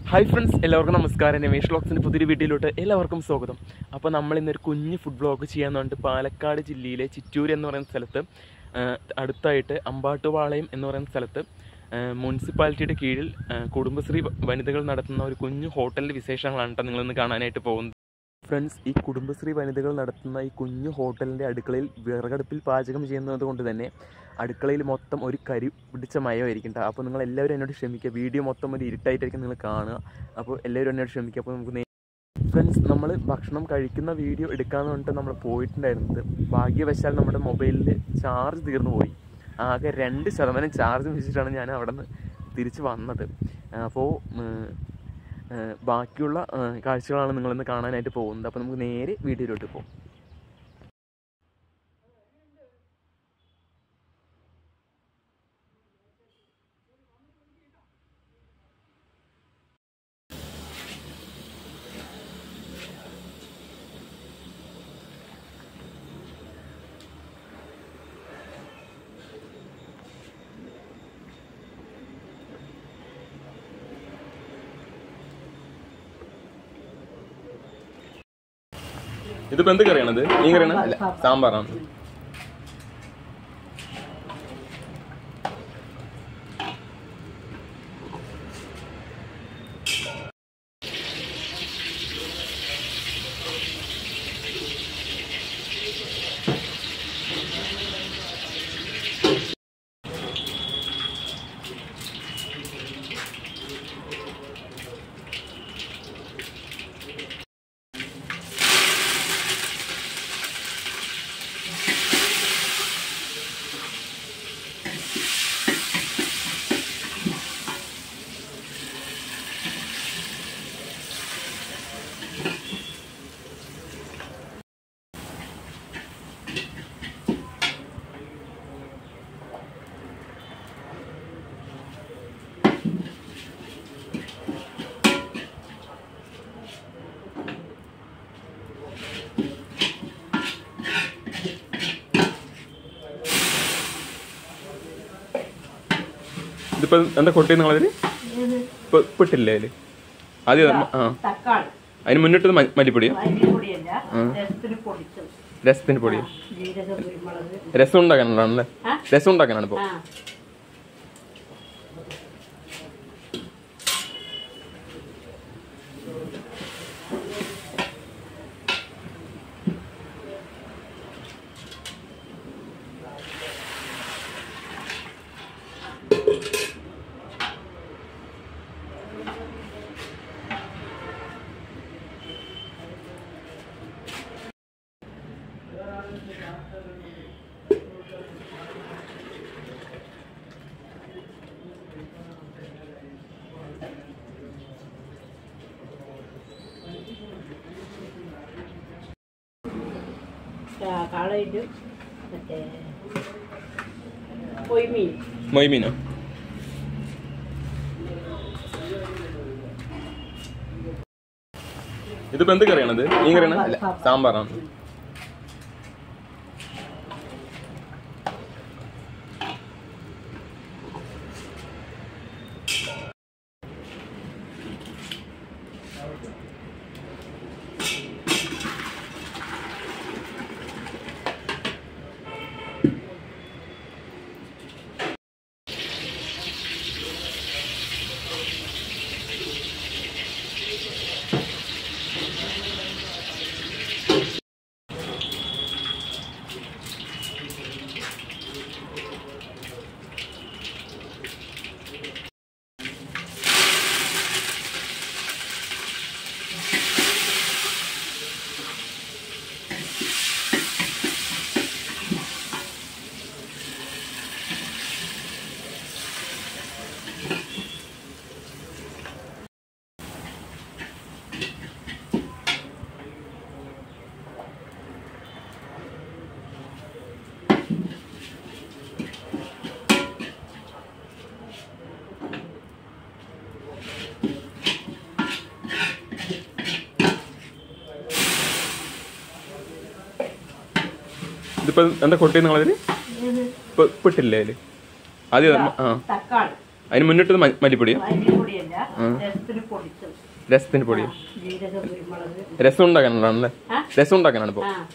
Hi friends എല്ലാവർക്കും നമസ്കാരം രമേഷ് വ്ളോഗ്സിൻ്റെ പുതിയൊരു വീഡിയോയിലോട്ട് എല്ലാവർക്കും സ്വാഗതം അപ്പോൾ നമ്മൾ ഇന്നൊരു കുഞ്ഞ് ഫുഡ് വ്ളോഗ് ചെയ്യാൻ വേണ്ടി പാലക്കാട് ജില്ലയിലെ ചിറ്റൂർ എന്ന് പറയുന്ന സ്ഥലത്ത് ആ, അടുത്തായിട്ട് അമ്പാട്ടുപാളയം എന്ന് പറയുന്ന സ്ഥലത്ത് ആ, മുനിസിപ്പാലിറ്റിയുടെ കീഴിൽ ആ, കുടുംബശ്രീ വനിതകൾ നടത്തുന്ന ഒരു കുഞ്ഞു ഹോട്ടലിൻ്റെ വിശേഷങ്ങളാണ് കേട്ടോ നിങ്ങളിന്ന് കാണാനായിട്ട് പോകുന്നത് ഫ്രണ്ട്സ് ഈ കുടുംബശ്രീ വനിതകൾ നടത്തുന്ന ഈ കുഞ്ഞു ഹോട്ടലിൻ്റെ അടുക്കളയിൽ വിറകടുപ്പിൽ പാചകം ചെയ്യുന്നത് കൊണ്ട് തന്നെ അടുക്കളയിൽ മൊത്തം ഒരു കരി പിടിച്ച മയമായിരിക്കും ട്ടോ. അപ്പോൾ നിങ്ങൾ എല്ലാവരും എന്നോട് ക്ഷമിക്കുക വീഡിയോ മൊത്തം ഒരു ഇരുട്ടായിട്ടായിരിക്കും നിങ്ങൾ കാണുക അപ്പോൾ എല്ലാവരും എന്നോട് ക്ഷമിക്കുക അപ്പോൾ നമുക്ക് ഫ്രണ്ട്സ് നമ്മൾ ഭക്ഷണം കഴിക്കുന്ന വീഡിയോ എടുക്കാമെന്ന് പറഞ്ഞിട്ട് നമ്മൾ പോയിട്ടുണ്ടായിരുന്നത് ഭാഗ്യവശാൽ നമ്മുടെ മൊബൈലിൽ ചാർജ് തീർന്നു പോയി ആകെ രണ്ട് ശതമാനം ചാർജ് വെച്ചിട്ടാണ് ഞാൻ അവിടെ നിന്ന് തിരിച്ച് വന്നത് അപ്പോൾ ബാക്കിയുള്ള ആ, കാഴ്ചകളാണ് നിങ്ങളിന്ന് കാണാനായിട്ട് പോകുന്നത് അപ്പോൾ നമുക്ക് നേരെ വീഡിയോയിലോട്ട് പോകും ഇതിപ്പോ എന്ത് കറിയാണത് മീൻ കറിയാണ് അല്ല സാമ്പാറാണ് ഇതിപ്പോ എന്താ കൊട്ടി നിങ്ങളതില് ഇപ്പൊ ഇപ്പൊ ഇട്ടില്ലേ അതില് ആദ്യം അത് ആ തക്കാളി അതിന് മുന്നിട്ടത് മ- മല്ലിപ്പൊടിയോ മല്ലിപ്പൊടിയല്ല ആ. രസത്തിന് പൊടിച്ചത് രസത്തിന്റെ പൊടിയോ ജീരക കുരുമുളക് രസം ഉണ്ടാക്കാനുള്ളതാണല്ലേ ആ? രസം ഉണ്ടാക്കാനാണ് ഇപ്പൊ ആ കാളയിട്ട് മറ്റേ പൊയ്മീൻ മൊയ്മീനോ ഇതിപ്പോ എന്ത് കറിയാണത് മീൻ കറിയാണ് അല്ല സാമ്പാറാണ് ഇതിപ്പോ എന്താ കൊട്ടി നിങ്ങളതില് ഇപ്പൊ ഇപ്പൊ ഇട്ടില്ലേ അതില് ആദ്യം അത് ആ തക്കാളി അതിന് മുന്നിട്ടത് മ- മല്ലിപ്പൊടിയോ മല്ലിപ്പൊടിയല്ല ആ. രസത്തിന് പൊടിച്ചത് രസത്തിന്റെ പൊടിയോ ജീരക കുരുമുളക് രസം ഉണ്ടാക്കാനുള്ളതാണല്ലേ ആ രസം ഉണ്ടാക്കാനാണ് ഇപ്പോൾ ആ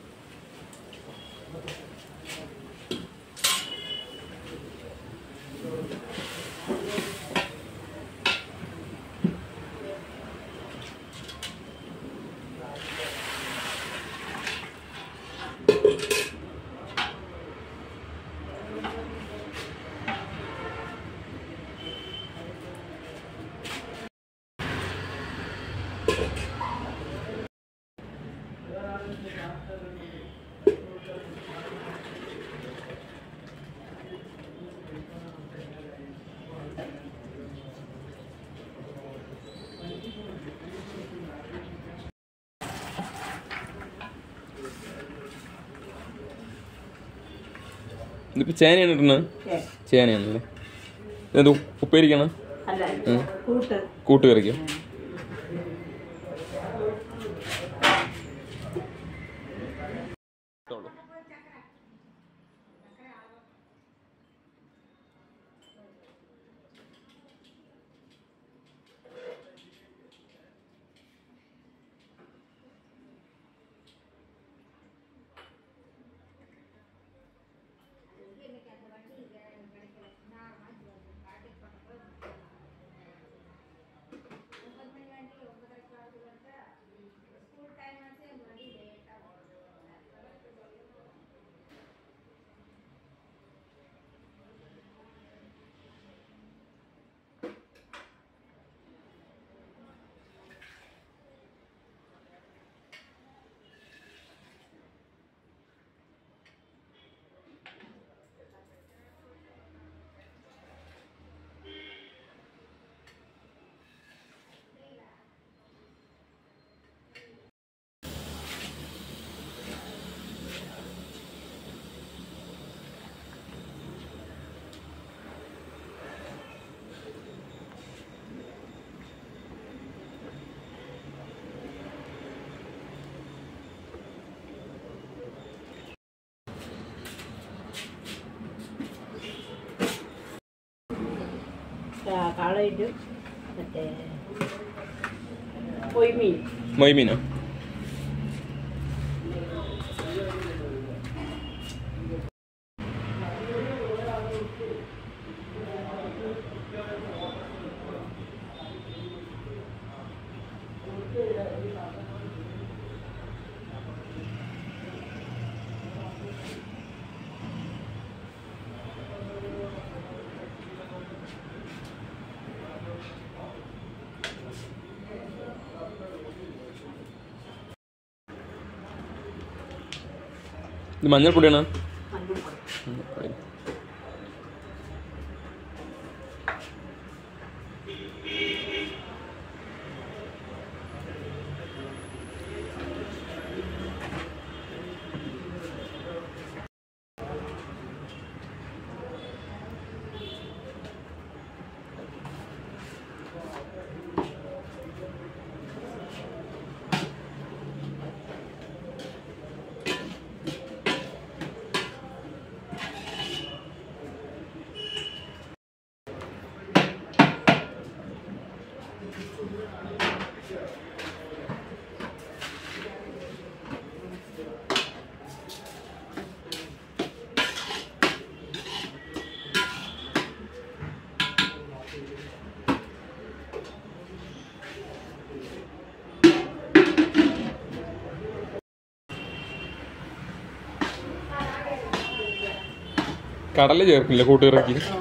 ഇതിപ്പോ ചേനയാണ് ഇടുന്നത് ഏ, ചേനയാണല്ലേ ഇത് ഉപ്പേരിക്കണം അല്ല ഉം. കൂട്ട് കൂട്ടുകറിക്കോ കാളയിട്ട് മറ്റേ പൊയ്മീൻ മൊയ്മീനോ ഇത് മഞ്ഞൾപ്പൊടിയാണ് മഞ്ഞൾപ്പൊടി കടല ചേർക്കില്ല കൂട്ടുകറിക്ക് ഓ,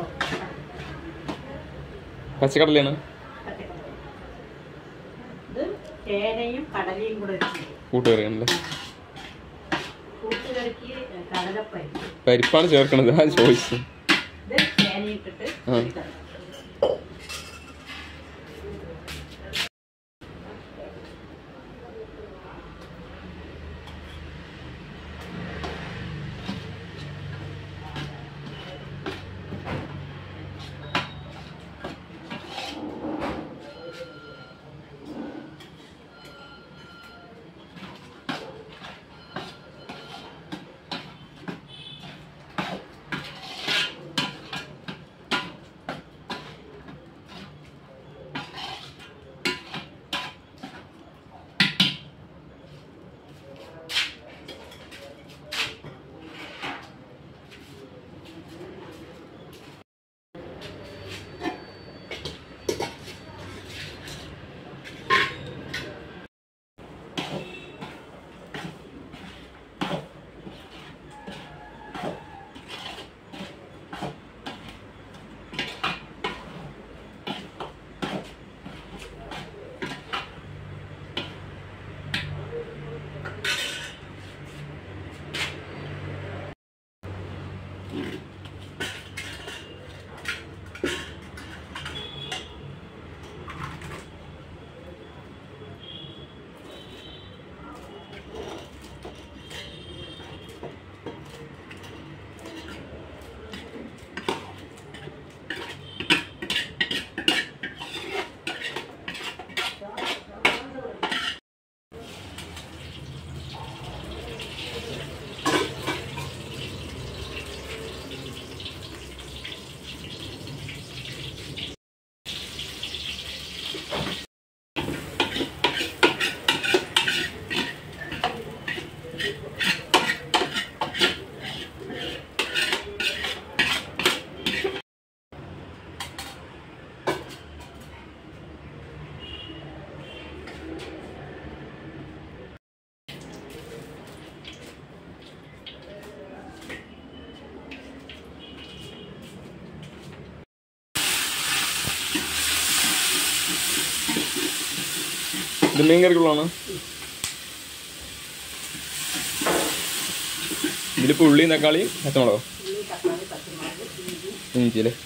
പച്ചക്കടലയാണ് പച്ചക്കറി. ഇത് ചേനയും കടലയും കൂടെ ഇട്ടിട്ട് കൂട്ടുകറിയാണല്ലേ കൂട്ടുകറിക്ക് കടലപ്പരിപ്പ് പരിപ്പാണ് ചേർക്കണത് ആ ചോയ്സ് ഇത് ചേനയിട്ടിട്ട് ആ. ഇട്ടത്. ഇത് മീൻ കറിക്കുള്ളതാണ് ഇതിലിപ്പോൾ ഉള്ളിയും തക്കാളി പച്ചമുളകോ ഉള്ളി തക്കാളി പച്ചമുളക് ഇഞ്ചി ഇഞ്ചി അല്ലേ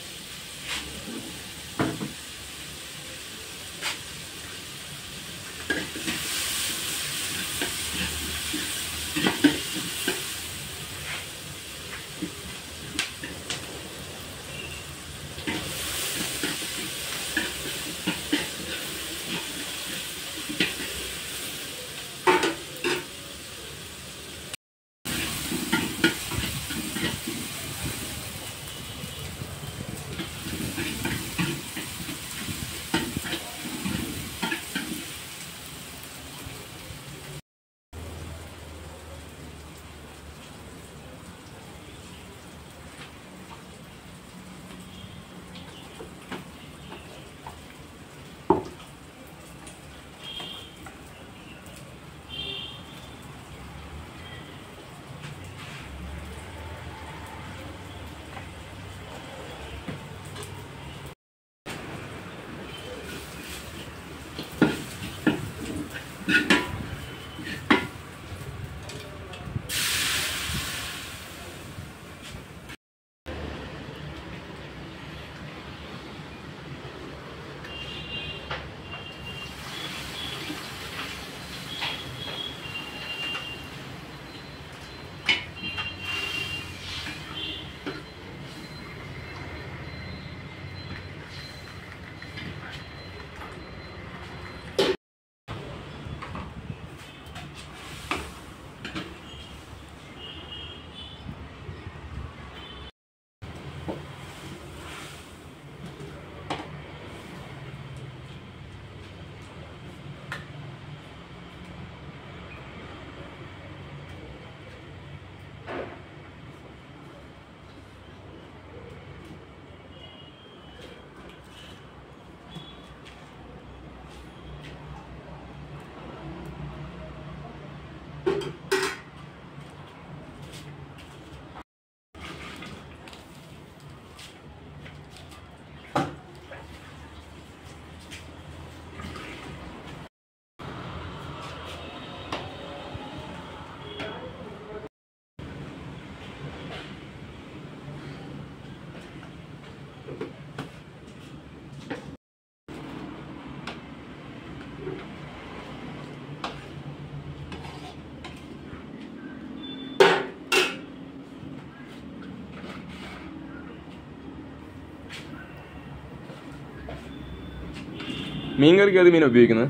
മീൻ കറിക്ക് ഏത് മീനാണ് ഉപയോഗിക്കുന്നത്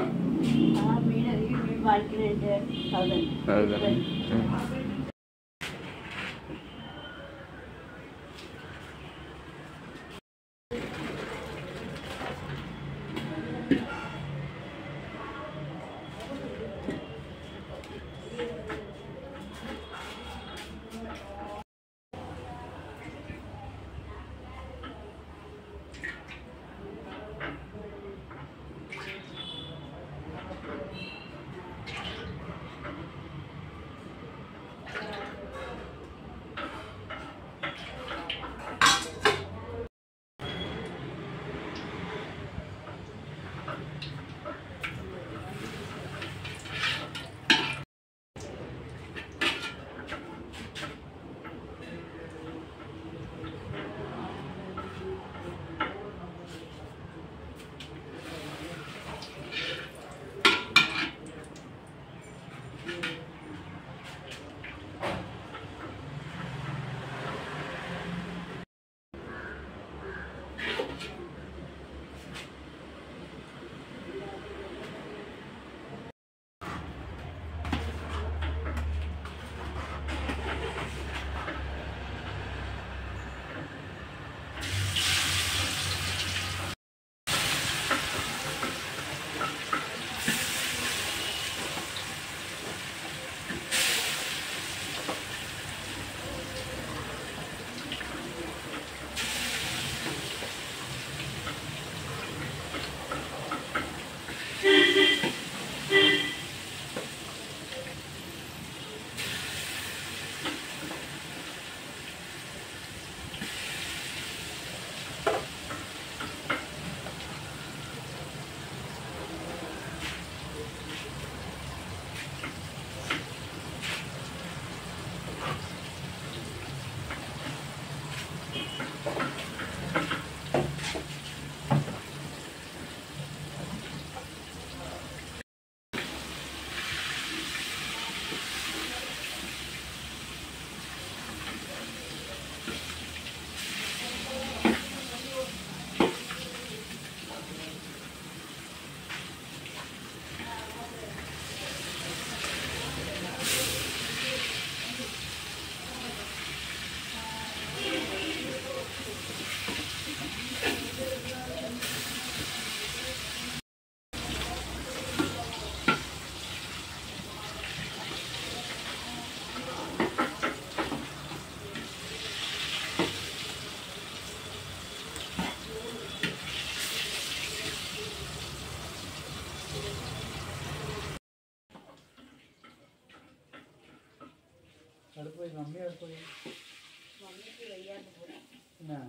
ആ മീൻ ഈ മീൻ വാങ്ങിക്കുന്നതിൻ്റെ അത് അത് തന്നെ തന്നെ. ഉം. മമ്മി എവിടെ പോയി മമ്മിക്ക് വയ്യാണ്ട് പോയി എന്നാ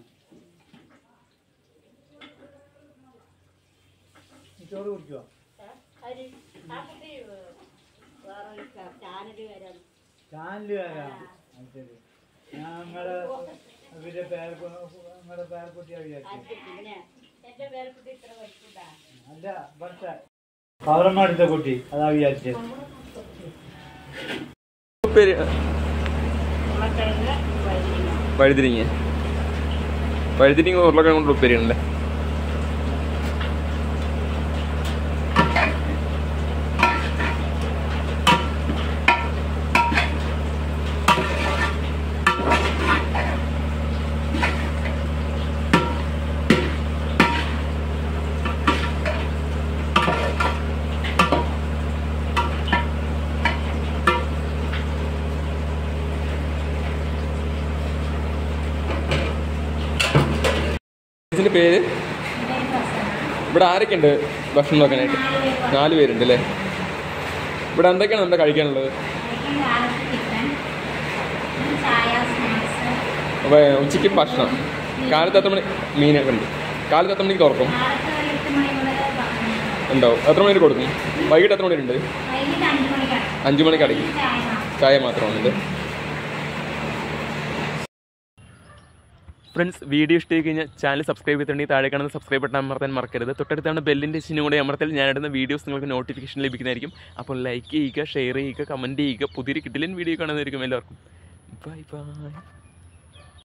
നീ ചോറ് കുടിക്കുവോ അവര് ആ കുട്ടി വേറെ ഒരു ചാനൽ വരാൻ ചാനല് വരാം അത് ശരി ഞങ്ങള് ഇവരുടെ പേര് നിങ്ങളുടെ പേരക്കുട്ടിയാ വിചാരിച്ചു അത് പിന്നെ എന്റെ പേരക്കുട്ടി ഇത്ര പഠിക്കണ്ടാ അല്ല ഇവിടുത്തെ കവറങ്ങാടുത്തെ കുട്ടി അതാ വിചാരിച്ചത് ഉപ്പേരി ഉരുളക്കിഴങ്ങ് വഴുതനങ്ങ വഴുതിരിങ്ങ വഴുതിരിങ്ങ ഉരുളക്കിഴങ്ങ് കൊണ്ട് ഉപ്പേരിയാണല്ലേ ഇതിന്റെ പേര് ഇവിടെ ആരൊക്കെ ഉണ്ട് ഭക്ഷണം നോക്കാനായിട്ട് നാല് പേരുണ്ട് അല്ലേ ഇവിടെ എന്തൊക്കെയാണ് നമ്മുടെ കഴിക്കാനുള്ളത് അപ്പോൾ ഉച്ചയ്ക്ക് ഭക്ഷണം കാലത്ത് എത്ര മണി മീനൊക്കെ ഉണ്ട് കാലത്ത് എത്ര മണിക്ക് തുറക്കും ഉണ്ടാവും എത്ര മണിക്ക് കൊടുക്കും വൈകിട്ട് എത്ര മണിയുണ്ട് അഞ്ച് മണിക്ക് അടയ്ക്കും ചായ മാത്രമാണുണ്ട് ഫ്രണ്ട്സ് വീഡിയോ ഇഷ്ടമായി കഴിഞ്ഞാൽ ചാനൽ സബ്സ്ക്രൈബ് ചെയ്തിട്ടുണ്ടെങ്കിൽ താഴെ കാണുന്ന സബ്സ്ക്രൈബ് ബട്ടൺ അമർത്താൻ മറക്കരുത് തൊട്ടടുത്താണ് ബെല്ലിൻ്റെ ചിഹ്നം കൂടെ അമർത്താൽ ഞാനിടുന്ന വീഡിയോസ് നിങ്ങൾക്ക് നോട്ടിഫിക്കേഷൻ ലഭിക്കുന്നതായിരിക്കും അപ്പോൾ ലൈക്ക് ചെയ്യുക ഷെയർ ചെയ്യുക കമൻറ്റ് ചെയ്യുക പുതിയൊരു കിട്ടിലൻ വീഡിയോ കാണുന്നതായിരിക്കും എല്ലാവർക്കും ബൈ ബൈ